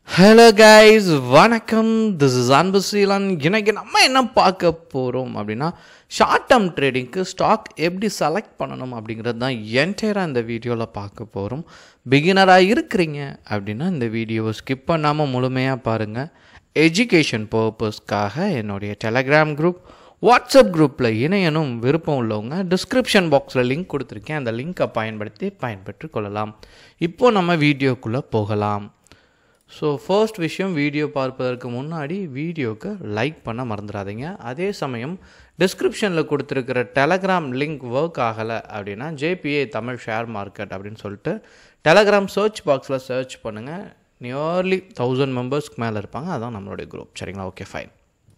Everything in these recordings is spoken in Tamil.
ஹலோ கைஸ் வணக்கம் திஸ் இஸ் அன்பு சீலன் இன்னைக்கு நம்ம என்ன பார்க்க போகிறோம் அப்படின்னா ஷார்ட் டேர்ம் ட்ரேடிங்க்கு ஸ்டாக் எப்படி செலக்ட் பண்ணணும் அப்படிங்கிறது தான் என்டையராக இந்த வீடியோவில் பார்க்க போகிறோம் பிகினராக இருக்கிறீங்க அப்படின்னா இந்த வீடியோவை ஸ்கிப் பண்ணாமல் முழுமையாக பாருங்கள் எஜுகேஷன் பர்பஸ்க்காக என்னுடைய டெலகிராம் குரூப் வாட்ஸ்அப் குரூப்பில் இணையனும் விருப்பம் உள்ளவங்க டிஸ்கிரிப்ஷன் பாக்ஸில் லிங்க் கொடுத்துருக்கேன் அந்த லிங்க்கை பயன்படுத்தி பயன்பெற்று கொள்ளலாம் இப்போது நம்ம வீடியோக்குள்ளே போகலாம் ஸோ ஃபர்ஸ்ட் விஷயம் வீடியோ பார்ப்பதற்கு முன்னாடி வீடியோக்கு லைக் பண்ண மறந்துடாதீங்க அதே சமயம் டிஸ்கிரிப்ஷனில் கொடுத்துருக்கிற டெலகிராம் லிங்க் ஒர்க் ஆகலை அப்படின்னா ஜேபிஏ தமிழ் ஷேர் மார்க்கெட் அப்படின்னு சொல்லிட்டு டெலகிராம் சர்ச் பாக்ஸில் சர்ச் பண்ணுங்கள் நியர்லி தௌசண்ட் மெம்பர்ஸ்க்கு மேலே இருப்பாங்க அதான் நம்மளுடைய குரூப் சரிங்களா ஓகே ஃபைன்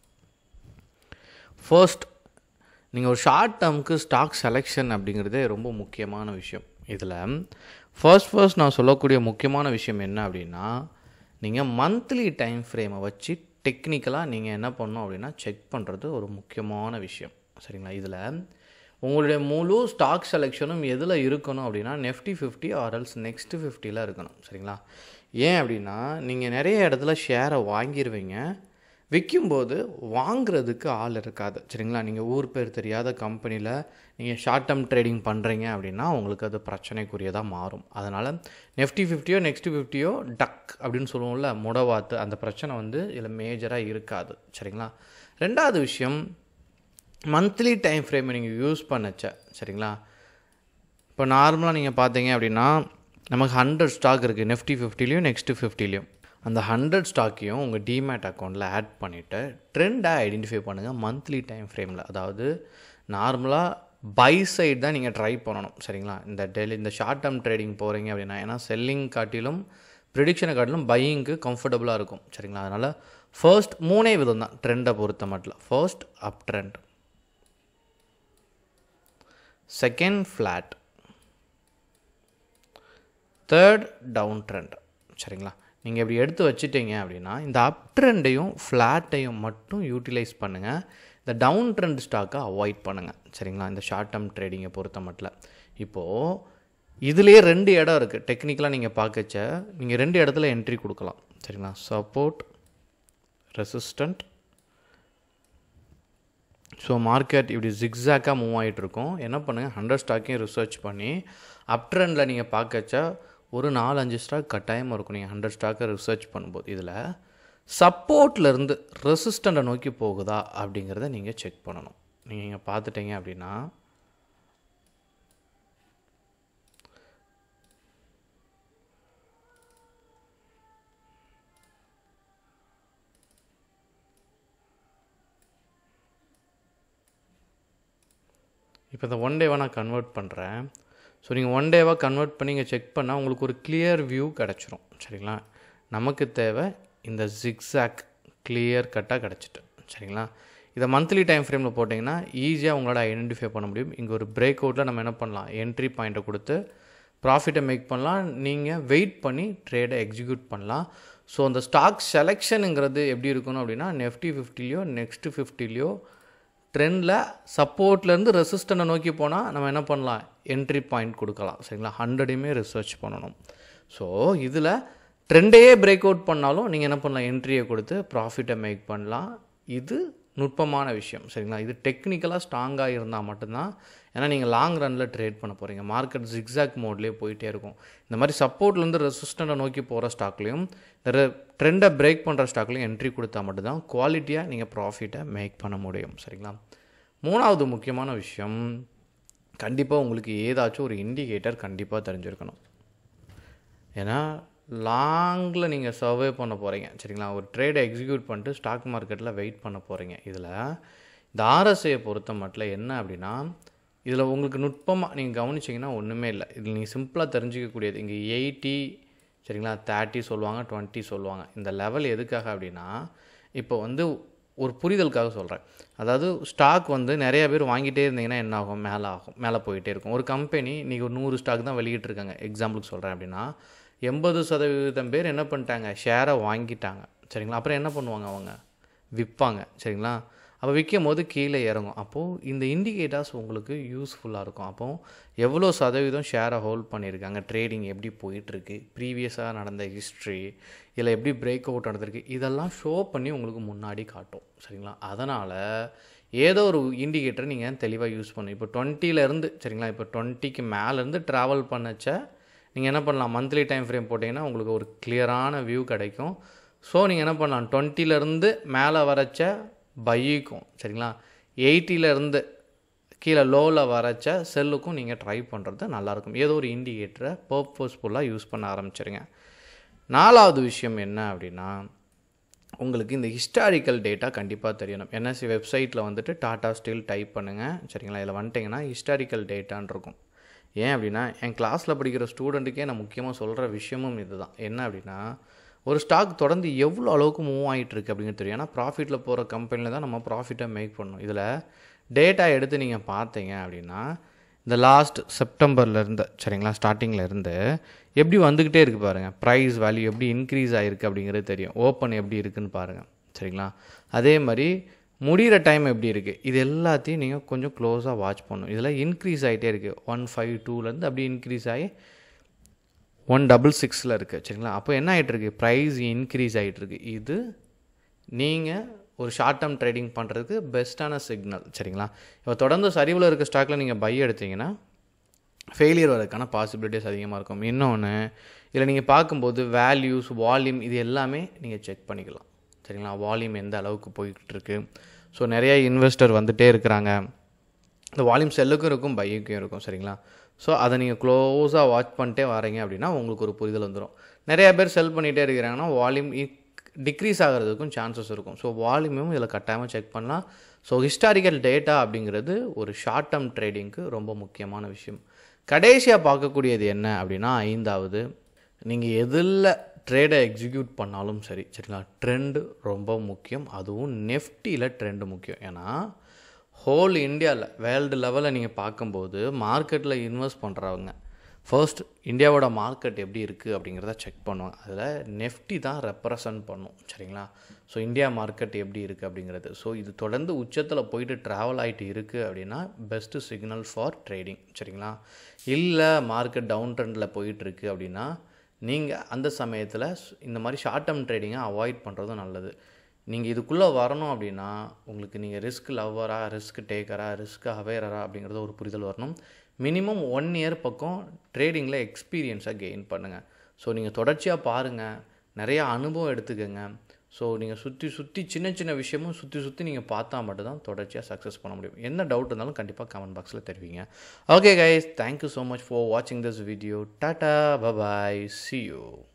ஃபர்ஸ்ட் நீங்கள் ஒரு ஷார்ட் டேர்முக்கு ஸ்டாக் செலெக்ஷன் அப்படிங்கிறதே ரொம்ப முக்கியமான விஷயம் இதில் ஃபர்ஸ்ட் ஃபர்ஸ்ட் நான் சொல்லக்கூடிய முக்கியமான விஷயம் என்ன அப்படின்னா நீங்கள் மந்த்லி டைம் ஃப்ரேமை வச்சு டெக்னிக்கலாக நீங்கள் என்ன பண்ணணும் அப்படின்னா செக் பண்ணுறது ஒரு முக்கியமான விஷயம் சரிங்களா இதில் உங்களுடைய முழு ஸ்டாக் செலெக்ஷனும் எதில் இருக்கணும் அப்படின்னா நெஃப்டி ஃபிஃப்டி ஆர்எல்ஸ் நெக்ஸ்ட் ஃபிஃப்டியில் இருக்கணும் சரிங்களா ஏன் அப்படின்னா நீங்கள் நிறைய இடத்துல ஷேரை வாங்கிடுவீங்க விற்கும்போது வாங்குறதுக்கு ஆள் இருக்காது சரிங்களா நீங்கள் ஊர் பேர் தெரியாத கம்பெனியில் நீங்கள் ஷார்ட் டேர்ம் ட்ரேடிங் பண்ணுறீங்க அப்படின்னா உங்களுக்கு அது பிரச்சனைக்குரியதாக மாறும் அதனால் நெஃப்டி ஃபிஃப்டியோ நெக்ஸ்ட் ஃபிஃப்டியோ டக் அப்படின்னு சொல்லுவோம்ல முடவாத்து அந்த பிரச்சனை வந்து இதில் மேஜராக இருக்காது சரிங்களா ரெண்டாவது விஷயம் மந்த்லி டைம் ஃப்ரேமை நீங்கள் யூஸ் பண்ணச்ச சரிங்களா இப்போ நார்மலாக நீங்கள் பார்த்தீங்க அப்படின்னா நமக்கு ஹண்ட்ரட் ஸ்டாக் இருக்குது நெஃப்டி ஃபிஃப்டிலையும் நெக்ஸ்ட்டு ஃபிஃப்டிலையும் அந்த ஹண்ட்ரட் ஸ்டாக்கையும் உங்கள் டிமேட் அக்கௌண்ட்டில் ஆட் பண்ணிவிட்டு ட்ரெண்டாக ஐடென்டிஃபை பண்ணுங்கள் மந்த்லி டைம் ஃப்ரேமில் அதாவது நார்மலாக பை சைடு தான் நீங்கள் ட்ரை பண்ணணும் சரிங்களா இந்த டெய்லி இந்த ஷார்ட் டேர்ம் ட்ரேடிங் போகிறீங்க அப்படின்னா ஏன்னா செல்லிங் காட்டிலும் ப்ரிடிக்ஷனை காட்டிலும் பையிங்க்கு கம்ஃபர்டபுளாக இருக்கும் சரிங்களா அதனால் ஃபர்ஸ்ட் மூணே விதம் தான் ட்ரெண்டை பொறுத்த மட்டும் first up trend second flat third down trend சரிங்களா நீங்கள் இப்படி எடுத்து வச்சுட்டீங்க அப்படின்னா இந்த அப் ட்ரெண்டையும் ஃப்ளாட்டையும் மட்டும் யூட்டிலைஸ் பண்ணுங்கள் இந்த டவுன் ட்ரெண்ட் ஸ்டாக்கை அவாய்ட் பண்ணுங்கள் சரிங்களா இந்த ஷார்ட் டேர்ம் ட்ரேடிங்கை பொறுத்த மட்டும் இப்போது இதுலேயே ரெண்டு இடம் இருக்குது டெக்னிக்கலாக நீங்கள் பார்க்கச்ச நீங்கள் ரெண்டு இடத்துல என்ட்ரி கொடுக்கலாம் சரிங்களா சப்போர்ட் ரெசிஸ்டண்ட் ஸோ மார்க்கெட் இப்படி ஜிக்ஸாக்காக மூவ் ஆகிட்டு இருக்கும் என்ன பண்ணுங்கள் ஹண்ட்ரட் ஸ்டாக்கையும் ரிசர்ச் பண்ணி அப் ட்ரெண்டில் நீங்கள் பார்க்கச்சா ஒரு நாலு அஞ்சு ஸ்டாக் கட்டாயமாக இருக்கும் நீங்கள் ஹண்ட்ரட் ஸ்டாக்கை ரிசர்ச் பண்ணும்போது இதில் சப்போர்ட்லேருந்து ரெசிஸ்டண்ட்டை நோக்கி போகுதா அப்படிங்கிறத நீங்கள் செக் பண்ணணும் நீங்கள் பார்த்துட்டீங்க அப்படின்னா இப்போ இந்த ஒன் டேவாக நான் கன்வெர்ட் பண்ணுறேன் ஸோ நீங்கள் ஒன் டேவாக கன்வெர்ட் பண்ணி இங்கே செக் பண்ணால் உங்களுக்கு ஒரு கிளியர் வியூ கிடச்சிரும் சரிங்களா நமக்கு தேவை இந்த ஜிக்ஸாக் கிளியர் கட்டாக கிடச்சிட்டு சரிங்களா இதை மந்த்லி டைம் ஃப்ரேமில் போட்டிங்கன்னா ஈஸியாக உங்களோட ஐடென்டிஃபை பண்ண முடியும் இங்கே ஒரு பிரேக் அவுட்டில் நம்ம என்ன பண்ணலாம் என்ட்ரி பாயிண்ட்டை கொடுத்து ப்ராஃபிட்டை மேக் பண்ணலாம் நீங்கள் வெயிட் பண்ணி ட்ரேடை எக்ஸிக்யூட் பண்ணலாம் ஸோ அந்த ஸ்டாக் செலெக்ஷனுங்கிறது எப்படி இருக்கணும் அப்படின்னா நெஃப்டி ஃபிஃப்டிலையோ நெக்ஸ்ட்டு ஃபிஃப்டிலையோ ட்ரெண்டில் சப்போர்ட்லேருந்து ரெசிஸ்டனை நோக்கி போனால் நம்ம என்ன பண்ணலாம் என்ட்ரி பாயிண்ட் கொடுக்கலாம் சரிங்களா ஹண்ட்ரடையுமே ரிசர்ச் பண்ணணும் ஸோ இதில் ட்ரெண்டையே பிரேக் அவுட் பண்ணாலும் நீங்கள் என்ன பண்ணலாம் என்ட்ரியை கொடுத்து ப்ராஃபிட்டை மேக் பண்ணலாம் இது நுட்பமான விஷயம் சரிங்களா இது டெக்னிக்கலாக ஸ்ட்ராங்காக இருந்தால் மட்டும்தான் ஏன்னா நீங்கள் லாங் ரனில் ட்ரேட் பண்ண போகிறீங்க மார்க்கெட் ஜிக்ஸாக் மோட்லேயே போயிட்டே இருக்கும் இந்த மாதிரி சப்போர்ட்லேருந்து ரெசிஸ்டண்ட்டை நோக்கி போகிற ஸ்டாக்லேயும் இந்த ட்ரெண்டை பிரேக் பண்ணுற ஸ்டாக்லையும் என்ட்ரி கொடுத்தா மட்டும்தான் குவாலிட்டியாக நீங்கள் ப்ராஃபிட்டை மேக் பண்ண முடியும் சரிங்களா மூணாவது முக்கியமான விஷயம் கண்டிப்பாக உங்களுக்கு ஏதாச்சும் ஒரு இண்டிகேட்டர் கண்டிப்பாக தெரிஞ்சிருக்கணும் ஏன்னா லாங்கில் நீங்கள் சர்வே பண்ண போகிறீங்க சரிங்களா ஒரு ட்ரேடை எக்ஸிக்யூட் பண்ணிட்டு ஸ்டாக் மார்க்கெட்டில் வெயிட் பண்ண போகிறீங்க இதில் இந்த ஆர்எஸ்ஐயை பொறுத்த மட்டும் என்ன அப்படின்னா இதில் உங்களுக்கு நுட்பமாக நீங்கள் கவனிச்சிங்கன்னா ஒன்றுமே இல்லை இதில் நீங்கள் சிம்பிளாக தெரிஞ்சிக்கக்கூடியது இங்கே எயிட்டி சரிங்களா தேர்ட்டி சொல்லுவாங்க டுவெண்ட்டி சொல்லுவாங்க இந்த லெவல் எதுக்காக அப்படின்னா இப்போ வந்து ஒரு புரிதலுக்காக சொல்கிறேன் அதாவது ஸ்டாக் வந்து நிறைய பேர் வாங்கிட்டே இருந்தீங்கன்னா என்ன ஆகும் மேலே ஆகும் மேலே போயிட்டே இருக்கும் ஒரு கம்பெனி இன்றைக்கி ஒரு நூறு ஸ்டாக் தான் வெளியிட்டிருக்காங்க எக்ஸாம்பிளுக்கு சொல்கிறேன் அப்படின்னா எண்பது சதவீதம் பேர் என்ன பண்ணிட்டாங்க ஷேரை வாங்கிட்டாங்க சரிங்களா அப்புறம் என்ன பண்ணுவாங்க அவங்க விற்பாங்க சரிங்களா அப்போ விற்கும் போது கீழே இறங்கும் அப்போது இந்த இண்டிகேட்டர்ஸ் உங்களுக்கு யூஸ்ஃபுல்லாக இருக்கும் அப்போது எவ்வளோ சதவீதம் ஷேரை ஹோல்ட் பண்ணியிருக்காங்க ட்ரேடிங் எப்படி போயிட்டுருக்கு ப்ரீவியஸாக நடந்த ஹிஸ்ட்ரி இதில் எப்படி பிரேக் அவுட் நடந்திருக்கு இதெல்லாம் ஷோ பண்ணி உங்களுக்கு முன்னாடி காட்டும் சரிங்களா அதனால் ஏதோ ஒரு இண்டிகேட்டர் நீங்கள் தெளிவாக யூஸ் பண்ணணும் இப்போ டுவெண்ட்டிலேருந்து சரிங்களா இப்போ டுவெண்ட்டிக்கு மேலேருந்து ட்ராவல் பண்ணச்ச நீங்கள் என்ன பண்ணலாம் மந்த்லி டைம் ஃப்ரேம் போட்டிங்கன்னா உங்களுக்கு ஒரு கிளியரான வியூ கிடைக்கும் ஸோ நீங்கள் என்ன பண்ணலாம் டுவெண்ட்டிலேருந்து மேலே வரச்ச பைக்கும் சரிங்களா எயிட்டிலேருந்து கீழே லோவில் வரச்ச செல்லுக்கும் நீங்கள் ட்ரை பண்ணுறது நல்லாயிருக்கும் ஏதோ ஒரு இண்டிகேட்டரை பர்பஸ்ஃபுல்லாக யூஸ் பண்ண ஆரம்பிச்சிருங்க நாலாவது விஷயம் என்ன அப்படின்னா உங்களுக்கு இந்த ஹிஸ்டாரிக்கல் டேட்டா கண்டிப்பாக தெரியணும் என்எஸ்சி வெப்சைட்டில் வந்துட்டு டாடா ஸ்டீல் டைப் பண்ணுங்கள் சரிங்களா இதில் வந்துட்டிங்கன்னா ஹிஸ்டாரிக்கல் டேட்டான் இருக்கும் ஏன் அப்படின்னா என் கிளாஸில் படிக்கிற ஸ்டூடெண்ட்டுக்கே நான் முக்கியமாக சொல்கிற விஷயமும் இதுதான் என்ன அப்படின்னா ஒரு ஸ்டாக் தொடர்ந்து எவ்வளோ அளவுக்கு மூவ் ஆகிட்டு இருக்கு அப்படிங்கிறது தெரியும் ஏன்னா ப்ராஃபிட்டில் போகிற கம்பெனியில் தான் நம்ம ப்ராஃபிட்டை மேக் பண்ணணும் இதில் டேட்டா எடுத்து நீங்கள் பார்த்தீங்க அப்படின்னா இந்த லாஸ்ட் செப்டம்பர்லேருந்து சரிங்களா ஸ்டார்டிங்கில் இருந்து எப்படி வந்துக்கிட்டே இருக்குது பாருங்கள் ப்ரைஸ் வேல்யூ எப்படி இன்க்ரீஸ் ஆகிருக்கு அப்படிங்கிறது தெரியும் ஓப்பன் எப்படி இருக்குன்னு பாருங்கள் சரிங்களா அதே மாதிரி முடிகிற டைம் எப்படி இருக்குது இது எல்லாத்தையும் நீங்கள் கொஞ்சம் க்ளோஸாக வாட்ச் பண்ணணும் இதில் இன்க்ரீஸ் ஆகிட்டே இருக்குது ஒன் ஃபைவ் டூலேருந்து அப்படி இன்க்ரீஸ் ஆகி ஒன் டபுள் சிக்ஸில் இருக்குது சரிங்களா அப்போ என்ன ஆகிட்டுருக்கு ப்ரைஸ் இன்க்ரீஸ் ஆகிட்டுருக்கு இது நீங்கள் ஒரு ஷார்ட் டேர்ம் ட்ரேடிங் பண்ணுறதுக்கு பெஸ்ட்டான சிக்னல் சரிங்களா இப்போ தொடர்ந்து சரிவில் இருக்க ஸ்டாக்கில் நீங்கள் பை எடுத்தீங்கன்னா ஃபெயிலியர் வரதுக்கான பாசிபிலிட்டிஸ் அதிகமாக இருக்கும் இன்னொன்று இதில் நீங்கள் பார்க்கும்போது வேல்யூஸ் வால்யூம் இது எல்லாமே நீங்கள் செக் பண்ணிக்கலாம் சரிங்களா வால்யூம் எந்த அளவுக்கு போய்கிட்டு இருக்கு ஸோ நிறைய இன்வெஸ்டர் வந்துகிட்டே இருக்கிறாங்க இந்த வால்யூம் செல்லுக்கும் இருக்கும் பைக்கும் இருக்கும் சரிங்களா ஸோ அதை நீங்கள் க்ளோஸாக வாட்ச் பண்ணிட்டே வரீங்க அப்படின்னா உங்களுக்கு ஒரு புரிதல் வந்துடும் நிறைய பேர் செல் பண்ணிகிட்டே இருக்கிறாங்கன்னா வால்யூம் டிக்ரீஸ் ஆகிறதுக்கும் சான்சஸ் இருக்கும் ஸோ வால்யூமும் இதில் கட்டாயமாக செக் பண்ணலாம் ஸோ ஹிஸ்டாரிக்கல் டேட்டா அப்படிங்கிறது ஒரு ஷார்ட் டேர்ம் ட்ரேடிங்க்கு ரொம்ப முக்கியமான விஷயம் கடைசியாக பார்க்கக்கூடியது என்ன அப்படின்னா ஐந்தாவது நீங்கள் எதில் ட்ரேடை எக்ஸிக்யூட் பண்ணாலும் சரி சரிங்களா ட்ரெண்டு ரொம்ப முக்கியம் அதுவும் நெஃப்டியில் ட்ரெண்டு முக்கியம் ஏன்னா ஹோல் இந்தியாவில் வேர்ல்டு லெவலில் நீங்கள் பார்க்கும்போது மார்க்கெட்டில் இன்வெஸ்ட் பண்ணுறவங்க ஃபர்ஸ்ட் இந்தியாவோட மார்க்கெட் எப்படி இருக்குது அப்படிங்கிறத செக் பண்ணுவாங்க அதில் நெஃப்டி தான் ரெப்ரசன்ட் பண்ணும் சரிங்களா ஸோ இந்தியா மார்க்கெட் எப்படி இருக்குது அப்படிங்கிறது ஸோ இது தொடர்ந்து உச்சத்தில் போயிட்டு ட்ராவல் ஆகிட்டு இருக்குது அப்படின்னா பெஸ்ட்டு சிக்னல் ஃபார் ட்ரேடிங் சரிங்களா இல்லை மார்க்கெட் டவுன் ட்ரெண்டில் போயிட்டுருக்கு அப்படின்னா நீங்கள் அந்த சமயத்தில் இந்த மாதிரி ஷார்ட் டேர்ம் ட்ரேடிங்கை அவாய்ட் பண்ணுறதும் நல்லது நீங்கள் இதுக்குள்ளே வரணும் அப்படின்னா உங்களுக்கு நீங்கள் ரிஸ்க் லவ்வரா ரிஸ்க் டேக்கரா ரிஸ்க் அவேரரா அப்படிங்கிறது ஒரு புரிதல் வரணும் மினிமம் ஒன் இயர் பக்கம் ட்ரேடிங்கில் எக்ஸ்பீரியன்ஸாக கெயின் பண்ணுங்கள் ஸோ நீங்கள் தொடர்ச்சியாக பாருங்கள் நிறையா அனுபவம் எடுத்துக்கோங்க ஸோ நீங்கள் சுற்றி சுற்றி சின்ன சின்ன விஷயமும் சுற்றி சுற்றி நீங்கள் பார்த்தா மட்டும்தான் தொடர்ச்சியாக சக்ஸஸ் பண்ண முடியும் என்ன டவுட் இருந்தாலும் கண்டிப்பாக கமெண்ட் பாக்ஸில் தெரிவிங்க okay guys thank you so much for வாட்சிங் this video tata bye bye see you